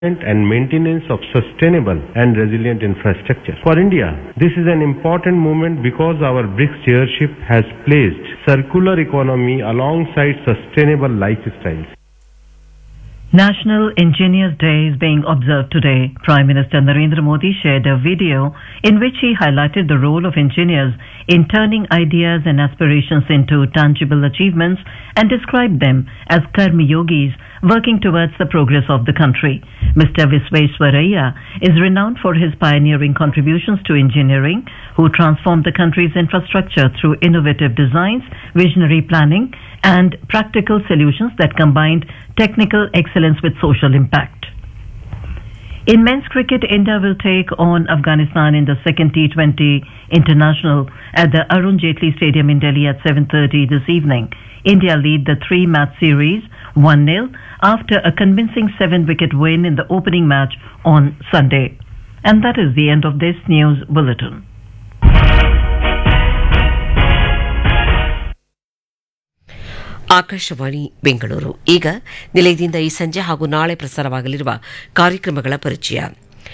and maintenance of sustainable and resilient infrastructure. For India, this is an important moment because our BRICS chairship has placed circular economy alongside sustainable lifestyles. National Engineers Day is being observed today. Prime Minister Narendra Modi shared a video in which he highlighted the role of engineers in turning ideas and aspirations into tangible achievements and described them as karma yogis working towards the progress of the country. Mr. Visveswaraya is renowned for his pioneering contributions to engineering, who transformed the country's infrastructure through innovative designs, visionary planning, and practical solutions that combined technical excellence with social impact. In men's cricket, India will take on Afghanistan in the second T20 international at the Arun Jaitley Stadium in Delhi at 7:30 this evening. India lead the three-match series 1-0 after a convincing seven-wicket win in the opening match on Sunday. And that is the end of this news bulletin. Akashvani Bengaluru ಈಗ ನಿಲಯದಿಂದ ಈ ಸಂಜೆ ಹಾಗೂ ನಾಳೆ ಪ್ರಸಾರವಾಗಲಿರುವ ಕಾರ್ಯಕ್ರಮಗಳ ಪರಿಚಯ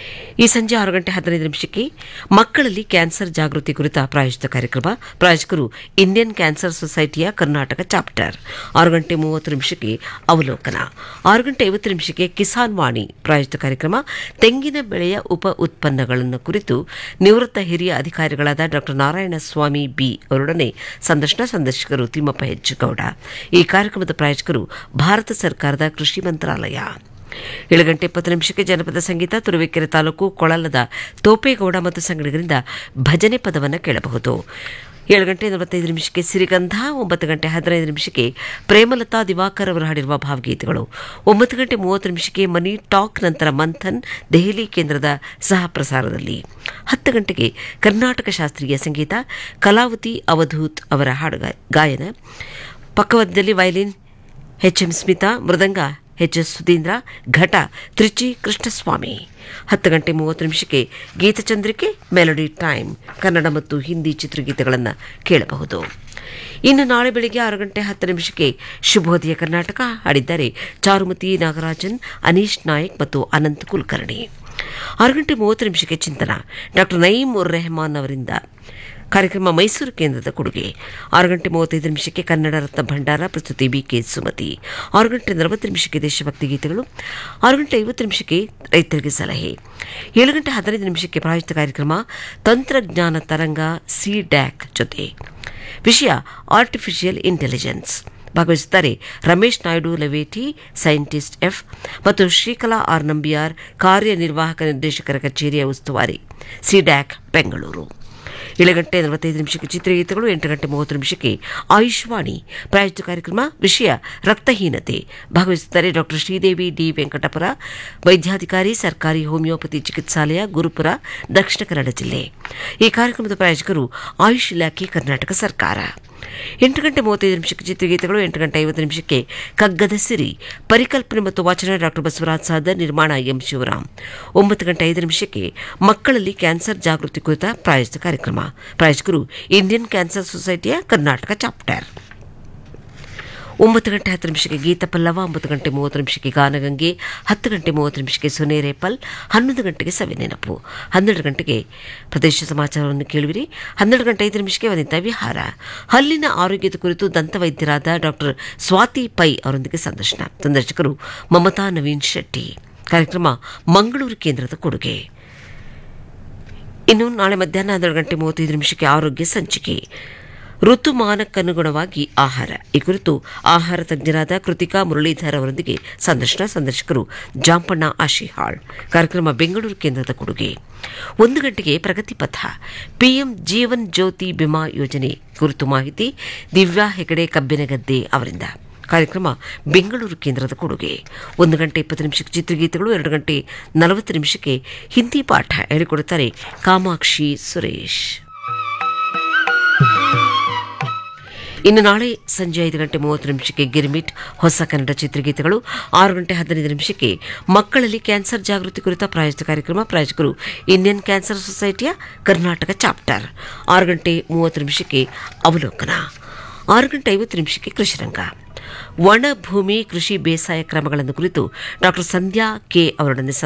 ಈ ಸಂಜೆ ಆರು ಗಂಟೆ ಹದಿನೈದು ನಿಮಿಷಕ್ಕೆ ಮಕ್ಕಳಲ್ಲಿ ಕ್ಯಾನ್ಸರ್ ಜಾಗೃತಿ ಕುರಿತ ಪ್ರಾಯೋಜಿತ ಕಾರ್ಯಕ್ರಮ ಪ್ರಾಯೋಜಕರು ಇಂಡಿಯನ್ ಕ್ಯಾನ್ಸರ್ ಸೊಸೈಟಿಯ ಕರ್ನಾಟಕ ಚಾಪ್ಟರ್ ಆರು ಗಂಟೆ ಮೂವತ್ತು ನಿಮಿಷಕ್ಕೆ ಅವಲೋಕನ ಆರು ಗಂಟೆ ಐವತ್ತು ನಿಮಿಷಕ್ಕೆ ಕಿಸಾನ್ ವಾಣಿ ಪ್ರಾಯೋಜಿತ ಕಾರ್ಯಕ್ರಮ ತೆಂಗಿನ ಬೆಳೆಯ ಉಪ ಉತ್ಪನ್ನಗಳನ್ನು ಕುರಿತು ನಿವೃತ್ತ ಹಿರಿಯ ಅಧಿಕಾರಿಗಳಾದ ಡಾ ನಾರಾಯಣ ಸ್ವಾಮಿ ಬಿ ಅವರೊಡನೆ ಸಂದರ್ಶನ ಸಂದರ್ಶಕರು ತಿಮ್ಮಪ್ಪ ಹೆಚ್ ಗೌಡ ಈ ಕಾರ್ಯಕ್ರಮದ ಪ್ರಾಯೋಜಕರು ಭಾರತ ಸರ್ಕಾರದ ಕೃಷಿ ಮಂತ್ರಾಲಯ ಏಳು ಗಂಟೆ ಇಪ್ಪತ್ತು ನಿಮಿಷಕ್ಕೆ ಜನಪದ ಸಂಗೀತ ತುರುವೇಕೆರೆ ತಾಲೂಕು ಕೊಳಲದ ತೋಪೇಗೌಡ ಮತ್ತು ಸಂಗಡಿಗರಿಂದ ಭಜನೆ ಪದವನ್ನು ಕೇಳಬಹುದು ಏಳು ಗಂಟೆ ನಲವತ್ತೈದು ನಿಮಿಷಕ್ಕೆ ಸಿರಿಗಂಧ ಒಂಬತ್ತು ಗಂಟೆ ಹದಿನೈದು ನಿಮಿಷಕ್ಕೆ ಪ್ರೇಮಲತಾ ದಿವಾಕರ್ ಅವರು ಹಾಡಿರುವ ಭಾವಗೀತೆಗಳು ಒಂಬತ್ತು ಗಂಟೆ ಮೂವತ್ತು ನಿಮಿಷಕ್ಕೆ ಮನಿ ಟಾಕ್ ನಂತರ ಮಂಥನ್ ದೆಹಲಿ ಕೇಂದ್ರದ ಸಹ ಪ್ರಸಾರದಲ್ಲಿ ಹತ್ತು ಗಂಟೆಗೆ ಕರ್ನಾಟಕ ಶಾಸ್ತ್ರೀಯ ಸಂಗೀತ ಕಲಾವತಿ ಅವಧೂತ್ ಅವರ ಹಾಡು ಗಾಯನ ಪಕ್ಕವದಲ್ಲಿ violin H M Smitha mridangam H S Sudheendra ಘಟ ತ್ರಿಚಿ ಕೃಷ್ಣಸ್ವಾಮಿ ಹತ್ತು ಗಂಟೆ ಮೂವತ್ತು ನಿಮಿಷಕ್ಕೆ ಗೀತಚಂದ್ರಿಕೆ ಮೆಲೋಡಿ ಟೈಮ್ ಕನ್ನಡ ಮತ್ತು ಹಿಂದಿ ಚಿತ್ರಗೀತೆಗಳನ್ನು ಕೇಳಬಹುದು ಇನ್ನು ನಾಳೆ ಬೆಳಿಗ್ಗೆ ಆರು ಗಂಟೆ ಹತ್ತು ನಿಮಿಷಕ್ಕೆ ಶುಭೋದಯ ಕರ್ನಾಟಕ ಹಾಡಿದ್ದಾರೆ ಚಾರುಮತಿ ನಾಗರಾಜನ್ ಅನೀಶ್ ನಾಯಕ್ ಮತ್ತು ಅನಂತ್ ಕುಲಕರ್ಣಿ ಆರು ಗಂಟೆ ಮೂವತ್ತು ನಿಮಿಷಕ್ಕೆ ಚಿಂತನ ಡಾಕ್ಟರ್ ನಯೀಮ್ ಉರ್ ರೆಹಮಾನ್ ಅವರಿಂದ ಕಾರ್ಯಕ್ರಮ ಮೈಸೂರು ಕೇಂದ್ರದ ಕೊಡುಗೆ ಆರು ಗಂಟೆ ಮೂವತ್ತೈದು ನಿಮಿಷಕ್ಕೆ ಕನ್ನಡ ರತ್ನ ಭಂಡಾರ ಪ್ರಸ್ತುತಿ ಬಿಕೆ ಸುಮತಿ ಆರು ಗಂಟೆ ನಲವತ್ತು ನಿಮಿಷಕ್ಕೆ ದೇಶಭಕ್ತಿ ಗೀತೆಗಳು ಆರು ಗಂಟೆ ಐವತ್ತು ನಿಮಿಷಕ್ಕೆ ರೈತರಿಗೆ ಸಲಹೆ ಏಳು ಗಂಟೆ ಹದಿನೈದು ನಿಮಿಷಕ್ಕೆ ಪ್ರಾಯೋಜಿತ ಕಾರ್ಯಕ್ರಮ ತಂತ್ರಜ್ಞಾನ ತರಂಗ ಸಿ ಡ್ಯಾಕ್ ಜೊತೆ ವಿಷಯ ಆರ್ಟಿಫಿಷಿಯಲ್ ಇಂಟೆಲಿಜೆನ್ಸ್ ಭಾಗವಹಿಸುತ್ತಾರೆ ರಮೇಶ್ ನಾಯ್ಡು ಲವೇಟಿ ಸೈಂಟಿಸ್ಟ್ ಎಫ್ ಮತ್ತು ಶ್ರೀಕಲಾ ಆರ್ ನಂಬಿಯಾರ್ ಕಾರ್ಯನಿರ್ವಾಹಕ ನಿರ್ದೇಶಕರ ಕಚೇರಿಯ ಉಸ್ತುವಾರಿ ಸಿಡ್ಯಾಕ್ ಬೆಂಗಳೂರು ಏಳು ಗಂಟೆ ನಲವತ್ತೈದು ನಿಮಿಷಕ್ಕೆ ಚಿತ್ರಗೀತೆಗಳು ಎಂಟು ಗಂಟೆ ಮೂವತ್ತು ನಿಮಿಷಕ್ಕೆ ಆಯುಷ್ವಾಣಿ ಪ್ರಾಯೋಜಿತ ಕಾರ್ಯಕ್ರಮ ವಿಷಯ ರಕ್ತಹೀನತೆ ಭಾಗವಹಿಸುತ್ತಾರೆ ಡಾಕ್ಟರ್ ಶ್ರೀದೇವಿ ಡಿ ವೆಂಕಟಪುರ ವೈದ್ಯಾಧಿಕಾರಿ ಸರ್ಕಾರಿ ಹೋಮಿಯೋಪತಿ ಚಿಕಿತ್ಸಾಲಯ ಗುರುಪುರ ದಕ್ಷಿಣ ಕನ್ನಡ ಜಿಲ್ಲೆ ಈ ಕಾರ್ಯಕ್ರಮದ ಪ್ರಾಯೋಜಕರು ಆಯುಷ್ ಇಲಾಖೆ ಕರ್ನಾಟಕ ಸರ್ಕಾರ ಎಂಟು ಗಂಟೆ ಮೂವತ್ತೈದು ನಿಮಿಷಕ್ಕೆ ಚಿತ್ರಗೀತೆಗಳು ಎಂಟು ಗಂಟೆ ಐವತ್ತು ನಿಮಿಷಕ್ಕೆ ಕಗ್ಗದ ಸಿರಿ ಪರಿಕಲ್ಪನೆ ಮತ್ತು ವಾಚನ ಡಾಕ್ಟರ್ ಬಸವರಾಜ್ ಸಾದರ್ ನಿರ್ಮಾಣ ಎಂ ಶಿವರಾಮ್ ಒಂಬತ್ತು ಗಂಟೆ ಐದು ನಿಮಿಷಕ್ಕೆ ಮಕ್ಕಳಲ್ಲಿ ಕ್ಯಾನ್ಸರ್ ಜಾಗೃತಿ ಕುರಿತ ಪ್ರಾಯೋಜಿತ ಕಾರ್ಯಕ್ರಮ ಪ್ರಾಯೋಜಕರು ಇಂಡಿಯನ್ ಕ್ಯಾನ್ಸರ್ ಸೊಸೈಟಿಯ ಕರ್ನಾಟಕ ಚಾಪ್ಟರ್ ಒಂಬತ್ತು ಗಂಟೆ ಹತ್ತು ನಿಮಿಷಕ್ಕೆ ಗೀತ ಪಲ್ಲವ ಒಂಬತ್ತು ಗಂಟೆ ಮೂವತ್ತು ನಿಮಿಷಕ್ಕೆ ಗಾನಗಂಗೆ ಹತ್ತು ಗಂಟೆ ಮೂವತ್ತು ನಿಮಿಷಕ್ಕೆ ಸುನೇರೇಪಲ್ ಹನ್ನೊಂದು ಗಂಟೆಗೆ ಸವಿ ನೆನಪು ಹನ್ನೆರಡು ಗಂಟೆಗೆ ಪ್ರದೇಶ ಸಮಾಚಾರವನ್ನು ಕೇಳುವಿರಿ ಹನ್ನೆರಡು ಗಂಟೆ ಐದು ನಿಮಿಷಕ್ಕೆ ವನಿತಾ ವಿಹಾರ ಹಲ್ಲಿನ ಆರೋಗ್ಯದ ಕುರಿತು ದಂತವೈದ್ಯರಾದ ಡಾಕ್ಟರ್ ಸ್ವಾತಿ ಪೈ ಅವರೊಂದಿಗೆ ಸಂದರ್ಶನ ಸಂದರ್ಶಕರು ಮಮತಾ ನವೀನ್ ಶೆಟ್ಟಿ ಕಾರ್ಯಕ್ರಮ ಮಂಗಳೂರು ಕೇಂದ್ರದ ಕೊಡುಗೆ ಇನ್ನು ನಾಳೆ ಮಧ್ಯಾಹ್ನ ಹನ್ನೆರಡು ಗಂಟೆ ಮೂವತ್ತೈದು ನಿಮಿಷಕ್ಕೆ ಆರೋಗ್ಯ ಸಂಚಿಕೆ ಋತುಮಾನಕ್ಕನುಗುಣವಾಗಿ ಆಹಾರ ಈ ಕುರಿತು ಆಹಾರ ತಜ್ಞರಾದ ಕೃತಿಕಾ ಮುರಳೀಧರ್ ಅವರೊಂದಿಗೆ ಸಂದರ್ಶನ ಸಂದರ್ಶಕರು ಜಾಂಪಣ್ಣ ಆಶಿಹಾಳ್ ಕಾರ್ಯಕ್ರಮ ಬೆಂಗಳೂರು ಕೇಂದ್ರದ ಕೊಡುಗೆ ಒಂದು ಗಂಟೆಗೆ ಪ್ರಗತಿ ಪಥ ಪಿಎಂ ಜೀವನ್ ಜ್ಯೋತಿ ಬಿಮಾ ಯೋಜನೆ ಕುರಿತು ಮಾಹಿತಿ ದಿವ್ಯಾ ಹೆಗಡೆ ಕಬ್ಬಿನಗದ್ದೆ ಅವರಿಂದ ಕಾರ್ಯಕ್ರಮ ಬೆಂಗಳೂರು ಕೇಂದ್ರದ ಕೊಡುಗೆ ಒಂದು ಗಂಟೆ ಇಪ್ಪತ್ತು ನಿಮಿಷಕ್ಕೆ ಚಿತ್ರಗೀತೆಗಳು ಎರಡು ಗಂಟೆ ನಲವತ್ತು ನಿಮಿಷಕ್ಕೆ ಹಿಂದಿ ಪಾಠ ಹೇಳಿಕೊಡುತ್ತಾರೆ ಕಾಮಾಕ್ಷಿ ಸುರೇಶ್ ಇನ್ನು ನಾಳೆ ಸಂಜೆ ಐದು ಗಂಟೆ ಮೂವತ್ತು ನಿಮಿಷಕ್ಕೆ ಗಿರ್ಮಿಟ್ ಹೊಸ ಕನ್ನಡ ಚಿತ್ರಗೀತೆಗಳು ಆರು ಗಂಟೆ ಹದಿನೈದು ನಿಮಿಷಕ್ಕೆ ಮಕ್ಕಳಲ್ಲಿ ಕ್ಯಾನ್ಸರ್ ಜಾಗೃತಿ ಕುರಿತ ಪ್ರಾಯೋಜಿತ ಕಾರ್ಯಕ್ರಮ ಪ್ರಾಯೋಜಕರು ಇಂಡಿಯನ್ ಕ್ಯಾನ್ಸರ್ ಸೊಸೈಟಿಯ ಕರ್ನಾಟಕ ಚಾಪ್ಟರ್ ಆರು ಗಂಟೆ ಮೂವತ್ತು ನಿಮಿಷಕ್ಕೆ ಅವಲೋಕನ ಆರು ಗಂಟೆ ಐವತ್ತು ನಿಮಿಷಕ್ಕೆ ಕೃಷಿರಂಗ ಒಣ ಭೂಮಿ ಕೃಷಿ ಬೇಸಾಯ ಕ್ರಮಗಳನ್ನು ಕುರಿತು ಡಾ ಸಂಧ್ಯಾ ಕೆ ಅವರೊಡನೆ